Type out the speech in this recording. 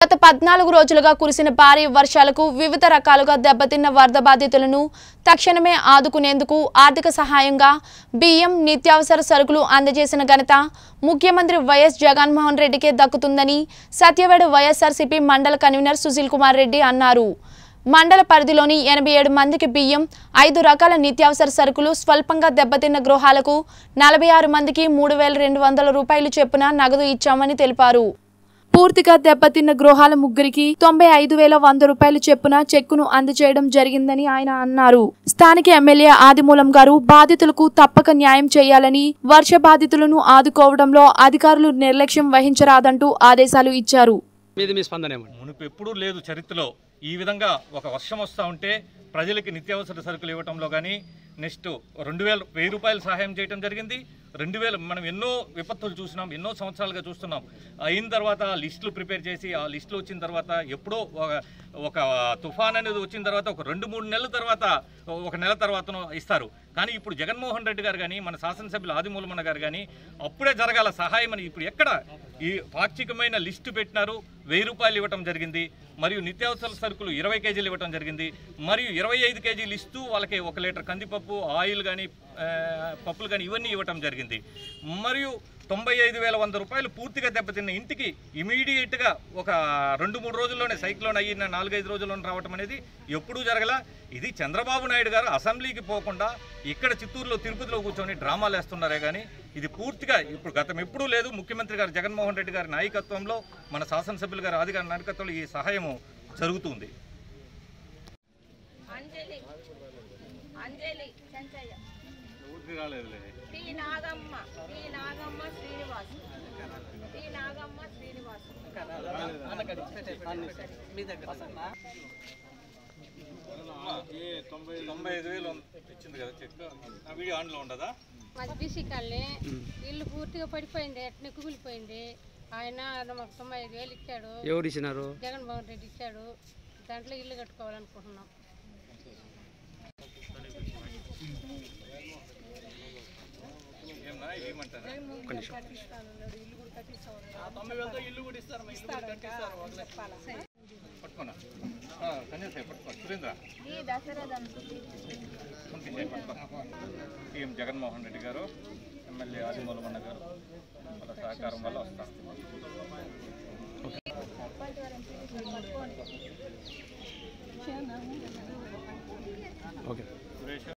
గత పద్నాలుగు రోజులుగా కురిసిన భారీ వర్షాలకు వివిధ రకాలుగా దెబ్బతిన్న వరద బాధితులను తక్షణమే ఆదుకునేందుకు ఆర్థిక సహాయంగా బియ్యం నిత్యావసర సరుకులు అందజేసిన ఘనత ముఖ్యమంత్రి వైఎస్ జగన్మోహన్ రెడ్డికే దక్కుతుందని సత్యవేడు వైఎస్ఆర్సీపీ మండల కన్వీనర్ సుశీల్ కుమార్ రెడ్డి అన్నారు మండల పరిధిలోని ఎనభై ఏడు మందికి బియ్యం ఐదు రకాల నిత్యావసర సరుకులు స్వల్పంగా దెబ్బతిన్న గృహాలకు నలభై ఆరు మందికి మూడు వేల రెండు వందల రూపాయలు చొప్పున నగదు ఇచ్చామని తెలిపారు పూర్తిగా దెబ్బతిన్న గృహాల ముగ్గురికి తొంభై ఐదు వేల వంద రూపాయలు చెప్పున చెక్కును అందజేయడం జరిగిందని ఆయన అన్నారు స్థానిక ఎమ్మెల్యే ఆదిమూలం గారు బాధితులకు తప్పక న్యాయం చేయాలని వర్ష బాధితులను ఆదుకోవడంలో అధికారులు నిర్లక్ష్యం వహించరాదంటూ ఆదేశాలు ఇచ్చారు మీది మీ స్పందన ఏమండి మునుపు ఎప్పుడూ లేదు చరిత్రలో ఈ విధంగా ఒక వర్షం వస్తూ ఉంటే ప్రజలకి నిత్యావసర సరుకులు ఇవ్వటంలో కానీ నెక్స్ట్ రెండు వేల వెయ్యి రూపాయలు సహాయం చేయడం జరిగింది రెండు వేలు మనం ఎన్నో విపత్తులు చూసినాం ఎన్నో సంవత్సరాలుగా చూస్తున్నాం అయిన తర్వాత లిస్టులు ప్రిపేర్ చేసి ఆ లిస్టులు వచ్చిన తర్వాత ఎప్పుడో ఒక ఒక తుఫాన్ అనేది వచ్చిన తర్వాత ఒక రెండు మూడు నెలల తర్వాత ఒక నెల తర్వాతనో ఇస్తారు కానీ ఇప్పుడు జగన్మోహన్ రెడ్డి గారు కానీ మన శాసనసభ్యులు ఆదిమూలమన్న గారు కానీ అప్పుడే జరగాల సహాయం అని ఇప్పుడు ఎక్కడ ఈ పాక్షికమైన లిస్టు పెట్టినారు వెయ్యి రూపాయలు ఇవ్వటం జరిగింది మరియు నిత్యావసర సరుకులు ఇరవై కేజీలు ఇవ్వటం జరిగింది మరియు ఇరవై ఐదు కేజీలు ఇస్తూ వాళ్ళకి ఒక లీటర్ కందిపప్పు ఆయిల్ కానీ పప్పులు కానీ ఇవన్నీ ఇవ్వటం జరిగింది మరియు తొంభై ఐదు వేల వంద రూపాయలు పూర్తిగా దెబ్బతిన్న ఇంటికి ఇమీడియట్గా ఒక రెండు మూడు రోజుల్లోనే సైక్లోన్ అయిన నాలుగైదు రోజుల్లోనే రావటం అనేది ఎప్పుడూ జరగల ఇది చంద్రబాబు నాయుడు గారు అసెంబ్లీకి పోకుండా ఇక్కడ చిత్తూరులో తిరుపతిలో కూర్చొని డ్రామాలు వేస్తున్నారే కానీ ఇది పూర్తిగా ఇప్పుడు గతం ఎప్పుడూ లేదు ముఖ్యమంత్రి గారు జగన్మోహన్ రెడ్డి గారి నాయకత్వంలో మన శాసనసభ్యులు గారు ఆది గారి నాయకత్వంలో ఈ సహాయము జరుగుతుంది అంజలి అంజలి చెంచయ్య పూర్తి రాలేదులే T Nagamma T Nagamma Srinivas T Nagamma Srinivas తొంభై ఐదు వేలు ఇచ్చింది కదా చెక్ ఆ వీడియో ఆన్లో ఉండదా మాది బీసీ కాలనీ ఇల్లు పూర్తిగా పడిపోయింది ఎట్నే కుమిలిపోయింది ఆయన మాకు తొంభై ఐదు వేలు ఇచ్చాడు ఎవరు ఇచ్చినారు జగన్మోహన్ రెడ్డి ఇచ్చాడు దాంట్లో ఇల్లు కట్టుకోవాలనుకుంటున్నాం ఏమన్నా ఏమంటారా పట్టుకోనా ఆ, కన్యాసాయి పట్టుకో సురేంద్ర ఈ దశరథం పంపించే పట్టుకో సీఎం జగన్మోహన్ రెడ్డి గారు ఎమ్మెల్యే ఆదిమూలమన్న గారు వాళ్ళ సహకారం వల్ల వస్తాం ఓకే సురేష్